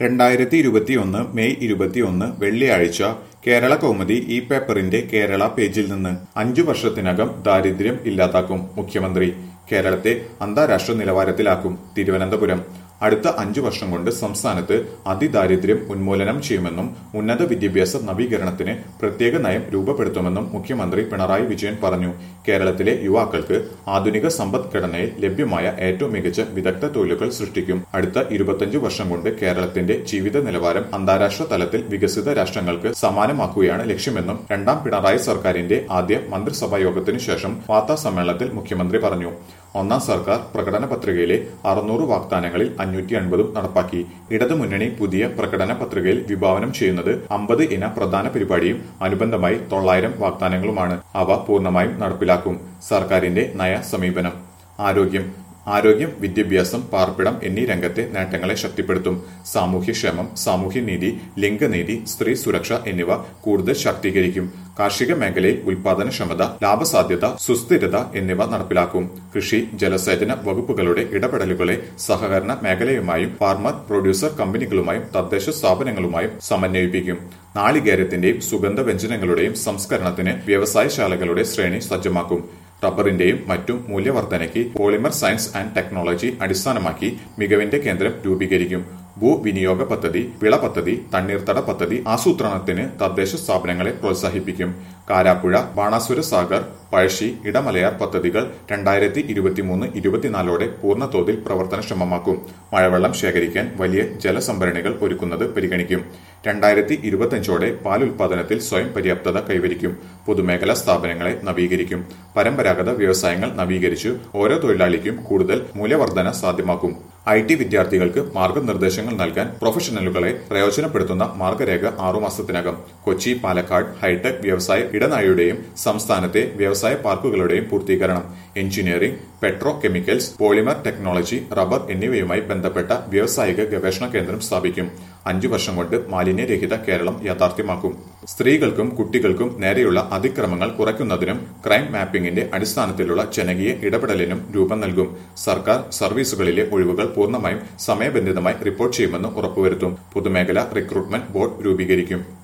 രണ്ടായിരത്തി ഇരുപത്തിയൊന്ന് മെയ് ഇരുപത്തിയൊന്ന് വെള്ളിയാഴ്ച കേരള കൗമുദി ഈ പേപ്പറിന്റെ കേരള പേജിൽ നിന്ന് അഞ്ചു വർഷത്തിനകം ദാരിദ്ര്യം ഇല്ലാതാക്കും മുഖ്യമന്ത്രി കേരളത്തെ അന്താരാഷ്ട്ര നിലവാരത്തിലാക്കും തിരുവനന്തപുരം അടുത്ത അഞ്ചു വർഷം കൊണ്ട് സംസ്ഥാനത്ത് അതിദാരിദ്ര്യം ഉന്മൂലനം ചെയ്യുമെന്നും ഉന്നത വിദ്യാഭ്യാസ നവീകരണത്തിന് പ്രത്യേക നയം രൂപപ്പെടുത്തുമെന്നും മുഖ്യമന്ത്രി പിണറായി വിജയൻ പറഞ്ഞു കേരളത്തിലെ യുവാക്കൾക്ക് ആധുനിക സമ്പദ്ഘടനയിൽ ലഭ്യമായ ഏറ്റവും മികച്ച വിദഗ്ധ തൊഴിലുകൾ സൃഷ്ടിക്കും അടുത്ത ഇരുപത്തിയഞ്ചു വർഷം കൊണ്ട് കേരളത്തിന്റെ ജീവിത നിലവാരം അന്താരാഷ്ട്ര തലത്തിൽ വികസിത രാഷ്ട്രങ്ങൾക്ക് സമാനമാക്കുകയാണ് ലക്ഷ്യമെന്നും രണ്ടാം പിണറായി സർക്കാരിന്റെ ആദ്യ മന്ത്രിസഭാ യോഗത്തിനു ശേഷം വാർത്താ സമ്മേളനത്തിൽ മുഖ്യമന്ത്രി പറഞ്ഞു ഒന്നാം സർക്കാർ പ്രകടന പത്രികയിലെ അറുന്നൂറ് വാഗ്ദാനങ്ങളിൽ അഞ്ഞൂറ്റി അൻപതും നടപ്പാക്കി ഇടതുമുന്നണി പുതിയ പ്രകടന പത്രികയിൽ വിഭാവനം ചെയ്യുന്നത് അമ്പത് ഇന പ്രധാന പരിപാടിയും അനുബന്ധമായി തൊള്ളായിരം വാഗ്ദാനങ്ങളുമാണ് അവ പൂർണ്ണമായും നടപ്പിലാക്കും സർക്കാരിന്റെ നയ സമീപനം ആരോഗ്യം ആരോഗ്യം വിദ്യാഭ്യാസം പാർപ്പിടം എന്നീ രംഗത്തെ നേട്ടങ്ങളെ ശക്തിപ്പെടുത്തും സാമൂഹ്യക്ഷേമം സാമൂഹ്യനീതി ലിംഗനീതി സ്ത്രീ സുരക്ഷ എന്നിവ കൂടുതൽ ശാക്തീകരിക്കും കാർഷിക മേഖലയിൽ ഉൽപാദനക്ഷമത ലാഭസാധ്യത സുസ്ഥിരത എന്നിവ നടപ്പിലാക്കും കൃഷി ജലസേചന വകുപ്പുകളുടെ ഇടപെടലുകളെ സഹകരണ മേഖലയുമായും ഫാർമർ പ്രൊഡ്യൂസർ കമ്പനികളുമായും തദ്ദേശ സ്ഥാപനങ്ങളുമായും സമന്വയിപ്പിക്കും നാളികേരത്തിന്റെയും സുഗന്ധ വ്യഞ്ജനങ്ങളുടെയും സംസ്കരണത്തിന് വ്യവസായശാലകളുടെ ശ്രേണി സജ്ജമാക്കും റബ്ബറിന്റെയും മറ്റും മൂല്യവർധനയ്ക്ക് പോളിമർ സയൻസ് ആൻഡ് ടെക്നോളജി അടിസ്ഥാനമാക്കി മികവിന്റെ കേന്ദ്രം രൂപീകരിക്കും ഭൂവിനിയോഗ പദ്ധതി വിള പദ്ധതി തണ്ണീർത്തട പദ്ധതി ആസൂത്രണത്തിന് തദ്ദേശ സ്ഥാപനങ്ങളെ പ്രോത്സാഹിപ്പിക്കും കാരാപ്പുഴ ബാണാസുര സാഗർ പഴശ്ശി ഇടമലയാർ പദ്ധതികൾ രണ്ടായിരത്തി ഇരുപത്തിമൂന്ന് ഇരുപത്തിനാലോടെ പൂർണ്ണതോതിൽ പ്രവർത്തനക്ഷമമാക്കും മഴവെള്ളം ശേഖരിക്കാൻ വലിയ ജലസംഭരണികൾ ഒരുക്കുന്നത് പരിഗണിക്കും രണ്ടായിരത്തി ഇരുപത്തിയഞ്ചോടെ പാൽ ഉൽപാദനത്തിൽ സ്വയം പര്യാപ്തത കൈവരിക്കും പൊതുമേഖലാ സ്ഥാപനങ്ങളെ നവീകരിക്കും പരമ്പരാഗത വ്യവസായങ്ങൾ നവീകരിച്ച് ഓരോ തൊഴിലാളിക്കും കൂടുതൽ മൂല്യവർധന സാധ്യമാക്കും ഐ ടി വിദ്യാർത്ഥികൾക്ക് മാർഗനിർദ്ദേശങ്ങൾ നൽകാൻ പ്രൊഫഷണലുകളെ പ്രയോജനപ്പെടുത്തുന്ന മാർഗരേഖ ആറുമാസത്തിനകം കൊച്ചി പാലക്കാട് ഹൈടെക് വ്യവസായ ഇടനാഴിയുടെയും സംസ്ഥാനത്തെ വ്യവസായ പാർക്കുകളുടെയും പൂർത്തീകരണം engineering petrochemicals polymer technology rubber എന്നിവയുമായി ബന്ധപ്പെട്ട വ്യാവസായിക ഗവേഷണ കേന്ദ്രം സ്ഥാപിക്കും അഞ്ചു വർഷം കൊണ്ട് മാലിന്യരഹിത കേരളം യാഥാർത്ഥ്യമാക്കും സ്ത്രീകൾക്കും കുട്ടികൾക്കും നേരെയുള്ള അതിക്രമങ്ങൾ കുറയ്ക്കുന്നതിനും ക്രൈം മാപ്പിംഗിന്റെ അടിസ്ഥാനത്തിലുള്ള ജനകീയ ഇടപെടലിനും രൂപം നൽകും സർക്കാർ സർവീസുകളിലെ ഒഴിവുകൾ പൂർണ്ണമായും സമയബന്ധിതമായി റിപ്പോർട്ട് ചെയ്യുമെന്ന് ഉറപ്പുവരുത്തും പൊതുമേഖലാ റിക്രൂട്ട്മെന്റ് ബോർഡ് രൂപീകരിക്കും